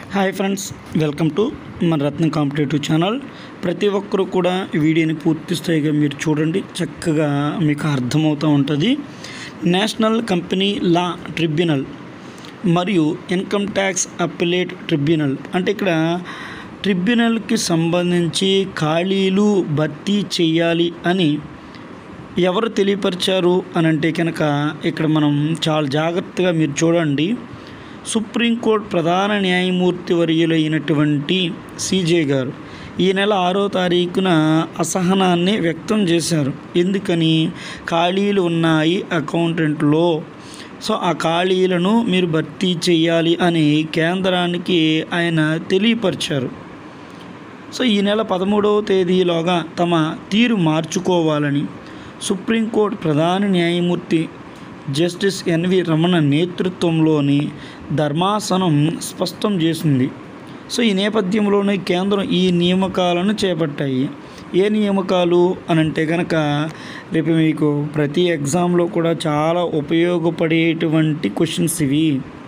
hi friends welcome to మన రత్నం competitive channel ప్రతి ఒక్కరూ కూడా ఈ వీడియోని పూర్తి స్థాయిగా మీరు చూడండి చక్కగా మీకు అర్థమవుతూ ఉంటుంది నేషనల్ కంపెనీ లా ట్రిబ్యునల్ మరియు ఇన్కమ్ ట్యాక్స్ అప్పిలేట్ ట్రిబ్యునల్ అంటే ఇక్కడ ట్రిబ్యునల్కి సంబంధించి ఖాళీలు భర్తీ చేయాలి అని ఎవరు తెలియపరిచారు అని అంటే కనుక ఇక్కడ మనం చాలా జాగ్రత్తగా మీరు చూడండి సుప్రీంకోర్టు ప్రధాన న్యాయమూర్తి వర్యులైనటువంటి సిజే గారు ఈ నెల ఆరో తారీఖున అసహనాన్ని వ్యక్తం చేశారు ఎందుకని ఖాళీలు ఉన్నాయి అకౌంటెంట్లో సో ఆ ఖాళీలను మీరు భర్తీ చేయాలి అని కేంద్రానికి ఆయన తెలియపరిచారు సో ఈ నెల పదమూడవ తేదీలోగా తమ తీరు మార్చుకోవాలని సుప్రీంకోర్టు ప్రధాన న్యాయమూర్తి జస్టిస్ ఎన్వి రమణ నేతృత్వంలోని ధర్మాసనం స్పష్టం చేసింది సో ఈ నేపథ్యంలోనే కేంద్రం ఈ నియామకాలను చేపట్టాయి ఏ నియామకాలు అని అంటే కనుక రేపు మీకు ప్రతి ఎగ్జామ్లో కూడా చాలా ఉపయోగపడేటువంటి క్వశ్చన్స్ ఇవి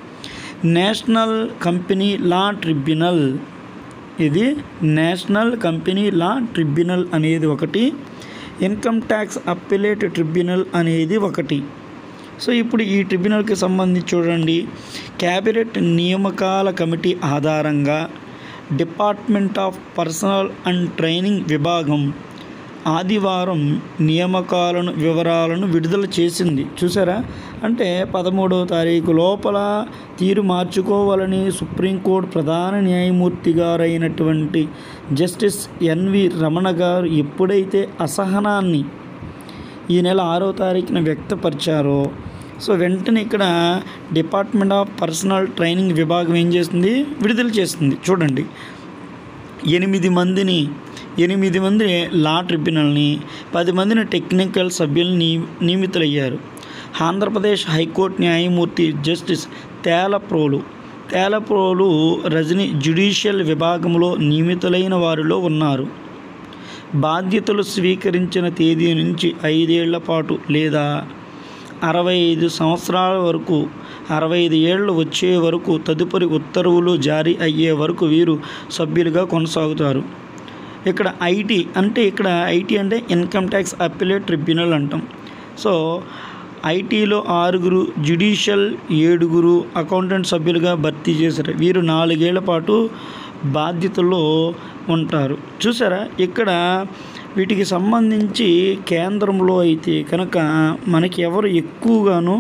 నేషనల్ కంపెనీ లా ట్రిబ్యునల్ ఇది నేషనల్ కంపెనీ లా ట్రిబ్యునల్ అనేది ఒకటి ఇన్కమ్ ట్యాక్స్ అప్పిలేట్ ట్రిబ్యునల్ అనేది ఒకటి సో ఇప్పుడు ఈ ట్రిబ్యునల్కి సంబంధించి చూడండి క్యాబినెట్ నియామకాల కమిటీ ఆధారంగా department of personnel and training విభాగం ఆదివారం నియామకాలను వివరాలను విడుదల చేసింది చూసారా అంటే పదమూడవ తారీఖు లోపల తీరు మార్చుకోవాలని సుప్రీంకోర్టు ప్రధాన న్యాయమూర్తి గారైనటువంటి జస్టిస్ ఎన్వి రమణ గారు ఎప్పుడైతే అసహనాన్ని ఈ నెల ఆరో తారీఖున వ్యక్తపరిచారో సో వెంటనే ఇక్కడ డిపార్ట్మెంట్ ఆఫ్ పర్సనల్ ట్రైనింగ్ విభాగం ఏం చేస్తుంది విడుదల చేస్తుంది చూడండి ఎనిమిది మందిని ఎనిమిది మంది లా ట్రిబ్యునల్ని పది మందిని టెక్నికల్ సభ్యులు నియ నియమితులయ్యారు ఆంధ్రప్రదేశ్ హైకోర్టు న్యాయమూర్తి జస్టిస్ తేలప్రోలు తేలప్రోలు రజని జ్యుడిషియల్ విభాగంలో నియమితులైన వారిలో ఉన్నారు బాధ్యతలు స్వీకరించిన తేదీ నుంచి ఐదేళ్ల పాటు లేదా అరవై ఐదు సంవత్సరాల వరకు అరవై ఐదు ఏళ్ళు వచ్చే వరకు తదుపరి ఉత్తర్వులు జారీ అయ్యే వరకు వీరు సభ్యులుగా కొనసాగుతారు ఇక్కడ ఐటీ అంటే ఇక్కడ ఐటీ అంటే ఇన్కమ్ ట్యాక్స్ అప్పిలేట్ ట్రిబ్యునల్ అంటాం సో ఐటీలో ఆరుగురు జ్యుడిషియల్ ఏడుగురు అకౌంటెంట్ సభ్యులుగా భర్తీ చేశారు వీరు నాలుగేళ్ల పాటు బాధ్యతల్లో ఉంటారు చూసారా ఇక్కడ వీటికి సంబంధించి కేంద్రంలో అయితే కనుక మనకి ఎవరు ఎక్కువగాను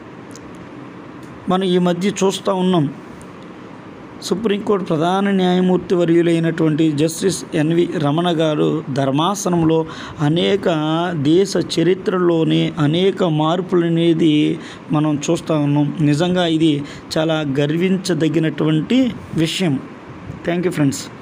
మనం ఈ మధ్య చూస్తూ ఉన్నాం సుప్రీంకోర్టు ప్రధాన న్యాయమూర్తి వర్యులైనటువంటి జస్టిస్ ఎన్వి రమణ గారు ధర్మాసనంలో అనేక దేశ చరిత్రలోనే అనేక మార్పులు అనేది మనం చూస్తూ ఉన్నాం నిజంగా ఇది చాలా గర్వించదగినటువంటి విషయం థ్యాంక్ యూ ఫ్రెండ్స్